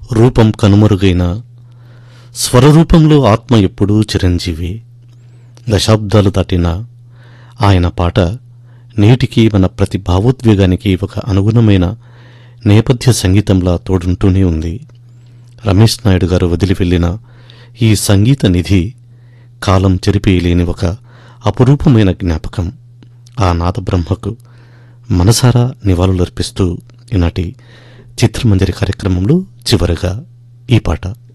రూపం కనుమరుగైన స్వరరూపంలో ఆత్మ ఎప్పుడూ చిరంజీవి దశాబ్దాలు దాటిన ఆయన పాట నేటికి మన ప్రతి భావోద్వేగానికి ఒక అనుగుణమైన నేపథ్య సంగీతంలా తోడుంటూనే ఉంది రమేష్ నాయుడు గారు వదిలి వెళ్ళిన ఈ సంగీత నిధి కాలం చెరిపేయలేని ఒక అపురూపమైన జ్ఞాపకం ఆ నాదబ్రహ్మకు మనసారా నివాళులర్పిస్తూ ఈనాటి చిత్రమంజరి కార్యక్రమంలో చివరగా ఈ పాట